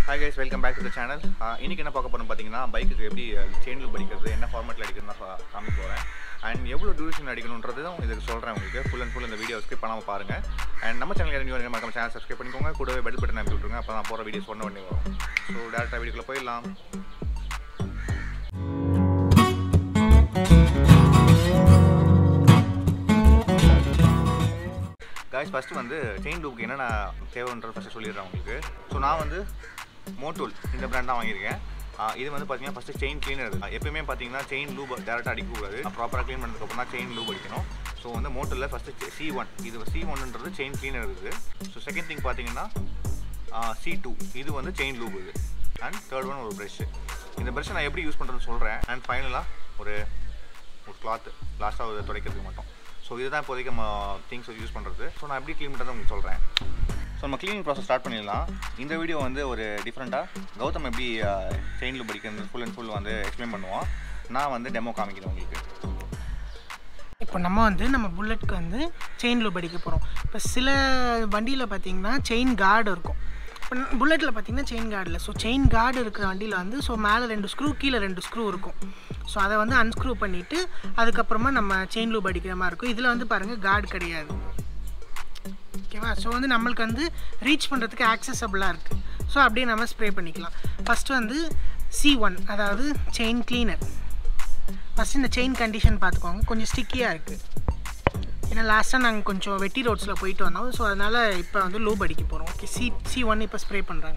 hi guys welcome back to the channel இன்னைக்கு என்ன பார்க்க போறோம் பார்த்தீங்கன்னா பைக்குக்கு எப்படி செயின் லூப் அடிக்கிறது என்ன ஃபார்மேட்டில் அடிக்கிறதுன்னு நான் காமிக்க போகிறேன் அண்ட் எவ்வளோ டியூரேஷன் அடிக்கணுன்றதும் இதுக்கு சொல்கிறேன் உங்களுக்கு ஃபுல் அண்ட் ஃபுல் இந்த வீடியோ ஸ்கிப் பண்ணாமல் பாருங்கள் அண்ட் நம்ம சேனல் யாரும் நியூ மறக்காம சேனல் சப்ஸ்கிரைப் பண்ணிக்கோங்க கூடவே பெல் பட்டன் அனுப்பி விட்ருங்க அப்போ நான் போகிற வீடியோஸ் ஒன்று ஒன்று வரும் ஸோ டேரெக்டாக வீடியோக்குள்ளே போயிடலாம் காய்ஸ் ஃபஸ்ட்டு வந்து செயின் லூப்புக்கு என்னென்ன தேவைன்றது ஃபஸ்ட்டு சொல்லிடுறேன் உங்களுக்கு ஸோ நான் வந்து மோட்டூல் இந்த பிராண்ட் தான் வாங்கியிருக்கேன் ஆ, இது வந்து பார்த்தீங்கன்னா ஃபஸ்ட்டு செயின் கிளீனர் எப்பயுமே பார்த்தீங்கன்னா செயின் லூப் டேரெக்டாக அடிக்கக்கூடாது ப்ராப்பராக க்ளீன் பண்ணதுக்கப்புறம் தான் செயின் லூப் அடிக்கணும் ஸோ வந்து மோட்டரில் ஃபஸ்ட்டு சி ஒன் இது சி ஒன்ன்றது செயின் கிளீனர் இருக்குது ஸோ செகண்ட் திங் பார்த்தீங்கன்னா சி டூ இது வந்து செயின் லூப் இது அண்ட் தேர்ட் ஒன் ஒரு ப்ரஷ் இந்த ப்ரஷ் நான் எப்படி யூஸ் பண்ணுறதுன்னு சொல்கிறேன் அண்ட் ஃபைனலாக ஒரு ஒரு கிளாத் லாஸ்ட்டாக துடைக்கிறதுக்கு மட்டும் ஸோ இதுதான் இப்போதைக்கு நம்ம திங்ஸ் யூஸ் பண்ணுறது ஸோ நான் எப்படி க்ளீன் பண்ணுறது உங்களுக்கு சொல்கிறேன் ஸோ நம்ம க்ளீனிங் ப்ராசஸ் ஸ்டார்ட் பண்ணிடலாம் இந்த வீடியோ வந்து ஒரு டிஃப்ரெண்ட்டாக கௌதம் எப்படி செயின் லூப் அடிக்கிறது ஃபுல் அண்ட் ஃபுல் வந்து எக்ஸ்பிளைன் பண்ணுவோம் நான் வந்து டெமோ காமிக்கிறேன் உங்களுக்கு இப்போ நம்ம வந்து நம்ம புல்லட்க்கு வந்து செயின் லூப் அடிக்க போகிறோம் இப்போ சில வண்டியில் பார்த்தீங்கன்னா செயின் கார்டு இருக்கும் இப்போ புல்லட்டில் பார்த்தீங்கன்னா செயின் கார்டு இல்லை ஸோ செயின் கார்டு இருக்கிற வண்டியில் வந்து ஸோ மேலே ரெண்டு ஸ்க்ரூ கீழே ரெண்டு ஸ்க்ரூ இருக்கும் ஸோ அதை வந்து அன்ஸ்க்ரூ பண்ணிவிட்டு அதுக்கப்புறமா நம்ம செயின் லூப் அடிக்கிற மாதிரி இருக்கும் இதில் வந்து பாருங்கள் கார்டு கிடையாது ஓகேவா ஸோ வந்து நம்மளுக்கு வந்து ரீச் பண்ணுறதுக்கு ஆக்சசபிளாக இருக்குது ஸோ அப்படியே நம்ம ஸ்ப்ரே பண்ணிக்கலாம் ஃபஸ்ட்டு வந்து சி ஒன் அதாவது செயின் கிளீனர் ஃபஸ்ட்டு இந்த செயின் கண்டிஷன் பார்த்துக்கோங்க கொஞ்சம் ஸ்டிக்கியாக இருக்குது ஏன்னா லாஸ்ட்டாக நாங்கள் கொஞ்சம் வெட்டி ரோட்ஸில் போயிட்டு வந்தோம் ஸோ அதனால் இப்போ வந்து லூப் அடிக்க போகிறோம் ஓகே சி சி ஒன் இப்போ ஸ்ப்ரே பண்ணுறாங்க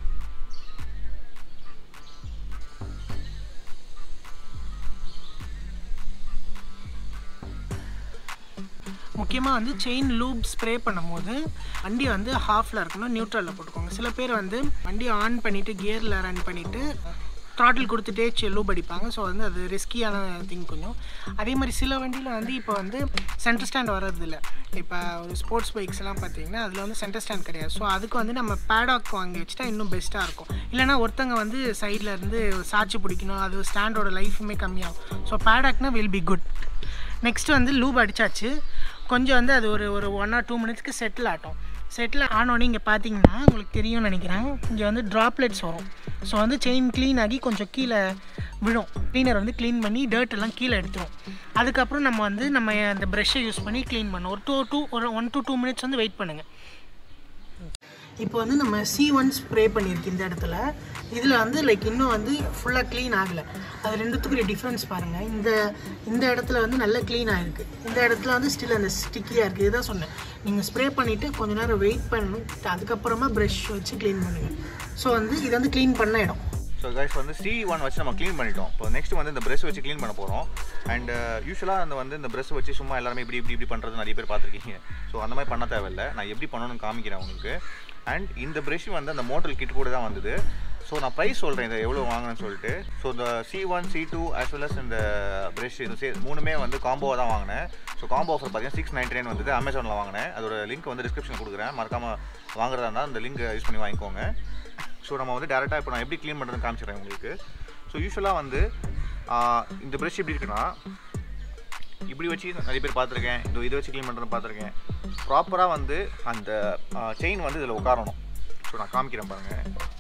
முக்கியமாக வந்து செயின் லூப் ஸ்ப்ரே பண்ணும்போது வண்டி வந்து ஹாஃபில் இருக்கணும் நியூட்ரலில் போட்டுக்கோங்க சில பேர் வந்து வண்டி ஆன் பண்ணிவிட்டு கியரில் ரன் பண்ணிவிட்டு த்ராட்டில் கொடுத்துட்டே லூப் அடிப்பாங்க ஸோ வந்து அது ரிஸ்கியான திங் கொஞ்சம் அதே மாதிரி சில வண்டியில் வந்து இப்போ வந்து சென்டர் ஸ்டாண்ட் வர்றதில்ல இப்போ ஒரு ஸ்போர்ட்ஸ் பைக்ஸ் எல்லாம் பார்த்தீங்கன்னா அதில் வந்து சென்டர் ஸ்டாண்ட் கிடையாது ஸோ அதுக்கு வந்து நம்ம பேடாக் வாங்கி வச்சுட்டா இன்னும் பெஸ்ட்டாக இருக்கும் இல்லைனா ஒருத்தங்க வந்து சைடில் இருந்து சாட்சி பிடிக்கணும் அது ஸ்டாண்டோட லைஃபுமே கம்மியாகும் ஸோ பேடாக்னா வில் பி குட் நெக்ஸ்ட் வந்து லூப் அடித்தாச்சு கொஞ்சம் வந்து அது ஒரு ஒரு ஒன் ஆர் டூ மினிட்ஸ்க்கு செட்டில் ஆட்டும் செட்டில் ஆனோடனே இங்கே பார்த்தீங்கன்னா உங்களுக்கு தெரியும்னு நினைக்கிறேன் இங்கே வந்து ட்ராப்லெட்ஸ் வரும் ஸோ வந்து செயின் க்ளீன் ஆகி கொஞ்சம் கீழே விழும் க்ளீனர் வந்து க்ளீன் பண்ணி டர்ட் எல்லாம் கீழே எடுத்துரும் அதுக்கப்புறம் நம்ம வந்து நம்ம அந்த ப்ரெஷ்ஷை யூஸ் பண்ணி க்ளீன் பண்ணோம் ஒரு டூ டூ ஒரு ஒன் டு டூ மினிட்ஸ் வந்து வெயிட் பண்ணுங்கள் இப்போ வந்து நம்ம சி ஒன் ஸ்ப்ரே பண்ணியிருக்கு இந்த இடத்துல இதில் வந்து லைக் இன்னும் வந்து ஃபுல்லாக க்ளீன் ஆகலை அது ரெண்டுத்துக்குரிய டிஃப்ரென்ஸ் பாருங்கள் இந்த இந்த இடத்துல வந்து நல்லா க்ளீன் ஆகிருக்கு இந்த இடத்துல வந்து ஸ்டில் அந்த ஸ்டிக்கியாக இருக்குது இதுதான் சொன்னேன் நீங்கள் ஸ்ப்ரே பண்ணிவிட்டு கொஞ்ச நேரம் வெயிட் பண்ணணும் அதுக்கப்புறமா ப்ரஷ் வச்சு க்ளீன் பண்ணுங்கள் ஸோ வந்து இது வந்து க்ளீன் பண்ண இடம் ஸோ கைஸ் வந்து சி ஒன் வச்சு நம்ம க்ளீன் பண்ணிட்டோம் இப்போ நெக்ஸ்ட் வந்து இந்த ப்ரெஷ் வச்சு க்ளீன் பண்ண போகிறோம் அண்ட் யூஸ்வலாக அந்த வந்து இந்த ப்ரெஷ் வச்சு சும்மா எல்லாருமே இப்படி இப்படி இப்படி பண்ணுறது நிறைய பேர் பார்த்துருக்கீங்க ஸோ அந்த மாதிரி பண்ண தேவையில்லை நான் எப்படி பண்ணணும்னு காமிக்கிறேன் உங்களுக்கு அண்ட் இந்த ப்ரெஷ் வந்து அந்த மோட்டல் கிட் கூட தான் வந்தது ஸோ நான் ப்ரைஸ் சொல்கிறேன் இதை எவ்வளோ வாங்கினேன்னு சொல்லிட்டு ஸோ இந்த C one C two as well as இந்த ப்ரெஷ் இது சே மூணுமே வந்து காம்போவாக தான் வாங்கினேன் ஸோ காம்போ ஆஃபர் பார்த்தீங்கன்னா சிக்ஸ் நைன்டி நைன் வந்தது அமேசானில் வாங்கினேன் அதோட லிங்க் வந்து டிஸ்கிரிப்ஷன் கொடுக்குறேன் மறக்காமல் வாங்குறதா இருந்தால் அந்த லிங்க் யூஸ் பண்ணி வாங்கிக்கோங்க ஸோ நம்ம வந்து டேரெக்டாக இப்போ நான் எப்படி க்ளீன் பண்ணுறதுன்னு காமிச்சிடுறேன் உங்களுக்கு ஸோ யூஸ்வலாக வந்து ஆஹ், இந்த ப்ரஷ் எப்படி இருக்குன்னா இப்படி வச்சு நிறைய பேர் பார்த்துருக்கேன் இந்த இதை வச்சு க்ளீன் பண்ணுறது பார்த்துருக்கேன் ப்ராப்பராக வந்து அந்த செயின் வந்து இதில் உட்காரணும் ஸோ நான் காமிக்கிறேன் பாருங்கள்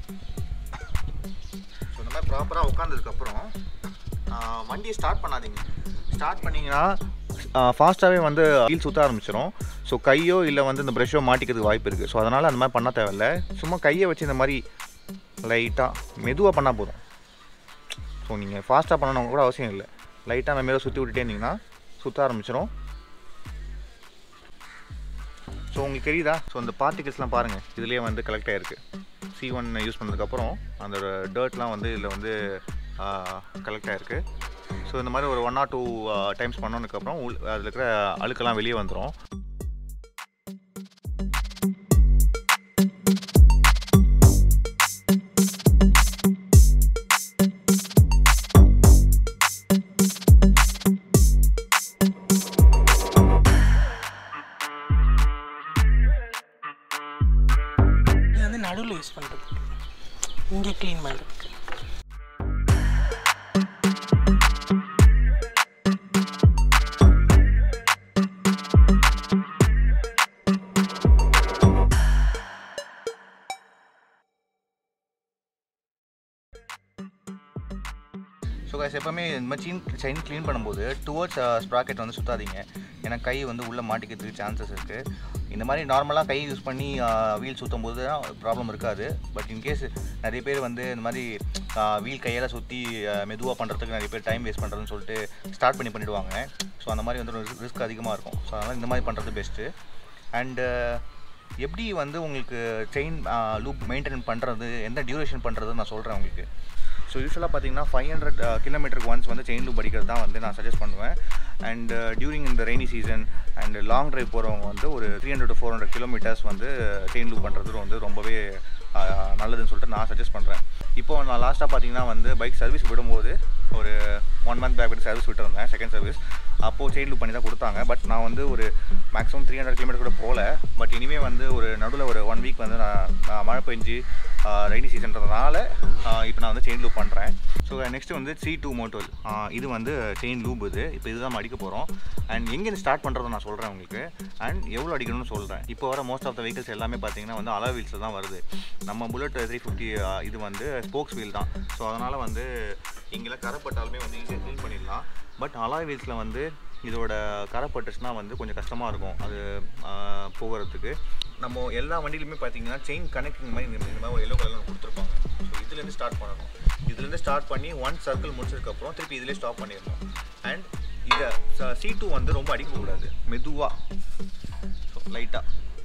ஸோ இந்த மாதிரி ப்ராப்பராக உட்காந்ததுக்கப்புறம் வண்டியை ஸ்டார்ட் பண்ணாதீங்க ஸ்டார்ட் பண்ணிங்கன்னா ஃபாஸ்ட்டாகவே வந்து வீல் சுற்ற ஆரம்பிச்சிடும் ஸோ கையோ இல்லை வந்து இந்த ப்ரெஷ்ஷோ மாட்டிக்கிறதுக்கு வாய்ப்பு இருக்குது ஸோ அதனால் அந்த மாதிரி பண்ண தேவையில்ல சும்மா கையை வச்சு இந்த மாதிரி லைட்டாக மெதுவாக பண்ணால் போதும் ஸோ நீங்கள் ஃபாஸ்ட்டாக பண்ணணும் கூட அவசியம் இல்லை லைட்டாக அந்த மேலே சுற்றி விட்டுட்டே இருந்தீங்கன்னா சுற்ற ஆரம்பிச்சிடும் ஸோ உங்களுக்கு தெரியுதா ஸோ இந்த பார்ட்டிகல்ஸ்லாம் பாருங்கள் இதுலேயே வந்து கலெக்ட் ஆகிருக்கு சி ஒன் யூஸ் பண்ணதுக்கப்புறம் அந்த டர்ட்லாம் வந்து இதில் வந்து கலெக்ட் ஆகிருக்கு ஸோ இந்த மாதிரி ஒரு ஒன் ஆர் டூ டைம்ஸ் பண்ணதுக்கப்புறம் உள் அதில் இருக்கிற அழுக்கெல்லாம் வெளியே வந்துடும் இது வந்து நடுவில் யூஸ் பண்ணுறதுக்கு இங்கே க்ளீன் பண்ணுறதுக்கு ஸோ கைஸ் எப்போவுமே இந்த மாதிரி செயின் செயின் க்ளீன் பண்ணும்போது டுவர்ட்ஸ் ஸ்ப்ராக்கெட் வந்து சுத்தாதீங்க ஏன்னா கை வந்து உள்ளே மாட்டிக்கிறதுக்கு சான்சஸ் இருக்குது இந்த மாதிரி நார்மலாக கை யூஸ் பண்ணி வீல் சுற்றும் போது ப்ராப்ளம் இருக்காது பட் இன்கேஸ் நிறைய பேர் வந்து இந்த மாதிரி வீல் கையால் சுற்றி மெதுவாக பண்ணுறதுக்கு நிறைய பேர் டைம் வேஸ்ட் பண்ணுறதுன்னு சொல்லிட்டு ஸ்டார்ட் பண்ணி பண்ணிவிடுவாங்க ஸோ அந்த மாதிரி வந்து ரிஸ்க் அதிகமாக இருக்கும் ஸோ அதனால் இந்த மாதிரி பண்ணுறது பெஸ்ட்டு அண்டு எப்படி வந்து உங்களுக்கு செயின் லூப் மெயின்டைன் பண்ணுறது எந்த டியூரேஷன் பண்ணுறது நான் சொல்கிறேன் உங்களுக்கு ஸோ யூஸ்வலாக பார்த்தீங்கன்னா ஃபைவ் ஹண்ட்ரட் கிலோமீட்டருக்கு ஒன்ஸ் வந்து செயின் லூப் அடிக்கிறது தான் வந்து நான் சஜஸ்ட் பண்ணுவேன் அண்ட் டியூரிங் இந்த rainy season and long drive போகிறவங்க வந்து ஒரு three hundred to four hundred kilometres வந்து செயின் லூப் பண்ணுறது வந்து ரொம்பவே ஆஹ், நல்லதுன்னு சொல்லிட்டு நான் சஜஸ்ட் பண்ணுறேன் இப்போ நான் லாஸ்ட்டாக பார்த்தீங்கன்னா வந்து பைக் சர்வீஸ் விடும்போது ஒரு ஒன் மந்த் பேக் விட்டு சர்வீஸ் விட்டுருந்தேன் செகண்ட் சர்வீஸ் அப்போது செயின் லூப் பண்ணி தான் கொடுத்தாங்க பட் நான் வந்து ஒரு மேக்ஸிமம் த்ரீ ஹண்ட்ரட் கிலோமீட்டர் கூட போகல பட் இனிமேல் வந்து ஒரு நடுவில் ஒரு ஒன் வீக் வந்து நான் நான் மழை பெஞ்சு ரெய்னி சீசன்றதுனால இப்போ நான் வந்து செயின் லூப் பண்ணுறேன் ஸோ நெக்ஸ்ட் வந்து சி டூ மோட்டோல் இது வந்து செயின் லூப் இது இப்போ இதுதான் நம்ம அடிக்க போகிறோம் அண்ட் எங்கேருந்து ஸ்டார்ட் பண்ணுறதை நான் சொல்கிறேன் உங்களுக்கு அண்ட் எவ்வளோ அடிக்கணும்னு சொல்கிறேன் இப்போ வர மோஸ்ட் ஆஃப் த வெஹிக்கல்ஸ் எல்லாமே பார்த்தீங்கன்னா வந்து அலா வீல்ஸில் தான் வருது நம்ம புல்லட் த்ரீ ஃபிஃப்டி இது வந்து ஸ்போக்ஸ் வீல் தான் ஸோ அதனால் வந்து இங்கெல்லாம் கரைப்பட்டாலுமே வந்து ஈஸியாக க்ளீன் பண்ணிடலாம் பட் அலாய் வீல்ஸில் வந்து இதோட கரைப்பட்டுச்சுன்னா வந்து கொஞ்சம் கஷ்டமாக இருக்கும் அது ஆஹ், போகிறதுக்கு நம்ம எல்லா வண்டியிலுமே பார்த்தீங்கன்னா செயின் கனெக்டிங் மாதிரி இந்த இந்த மாதிரி ஒரு எல்லோ கலரில் கொடுத்துருப்பாங்க ஸோ இதுலேருந்து ஸ்டார்ட் பண்ணணும் இதுலேருந்து ஸ்டார்ட் பண்ணி ஒன் சர்க்கிள் முடிச்சதுக்கப்புறம் திருப்பி இதிலே ஸ்டாப் பண்ணிடணும் அண்ட் இதை சி டூ வந்து ரொம்ப அடிக்கக்கூடாது மெதுவாக ஸோ லைட்டாக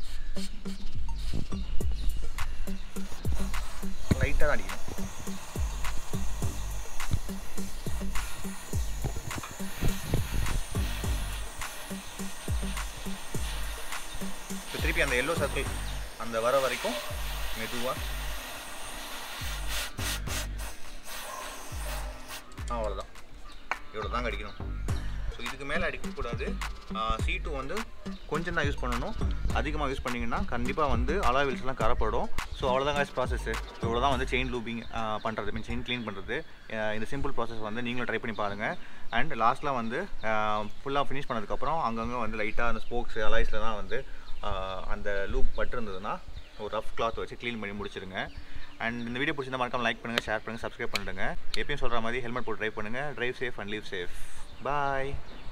லைட்டாக தான் அடிக்கணும் இப்போ திருப்பி அந்த எல்லோ சர்க்கிள் அந்த வர வரைக்கும் மெதுவாக அவ்வளோதான் இவ்வளோ தாங்க அடிக்கணும் ஸோ இதுக்கு மேலே அடிக்கக்கூடாது சீட்டு வந்து கொஞ்சம் தான் யூஸ் பண்ணணும் அதிகமாக யூஸ் பண்ணிங்கன்னா கண்டிப்பாக வந்து அலா வீல்ஸ்லாம் கரப்படும் ஸோ அவ்வளோதான் காய்ஸ் ப்ராசஸ்ஸு இவ்வளோ தான் வந்து செயின் லூப்பிங் பண்ணுறது மீன் செயின் க்ளீன் பண்ணுறது இந்த சிம்பிள் ப்ராசஸ் வந்து நீங்களும் ட்ரை பண்ணி பாருங்கள் அண்ட் லாஸ்ட்டில் வந்து ஃபுல்லாக ஃபினிஷ் பண்ணதுக்கப்புறம் அங்கங்கே வந்து லைட்டாக அந்த ஸ்போக்ஸ் அலாய்ஸில் தான் வந்து ஆஹ், அந்த லூப் பட்டிருந்ததுன்னா ஒரு ரஃப் கிளாத் வச்சு க்ளீன் பண்ணி முடிச்சிருங்க அண்ட் இந்த வீடியோ பிடிச்சிருந்தா மறக்காம லைக் பண்ணுங்கள் ஷேர் பண்ணுங்கள் சப்ஸ்கிரைப் பண்ணிடுங்க எப்பயும் சொல்கிற மாதிரி ஹெல்மெட் போட்டு ட்ரைவ் பண்ணுங்கள் drive safe and live safe bye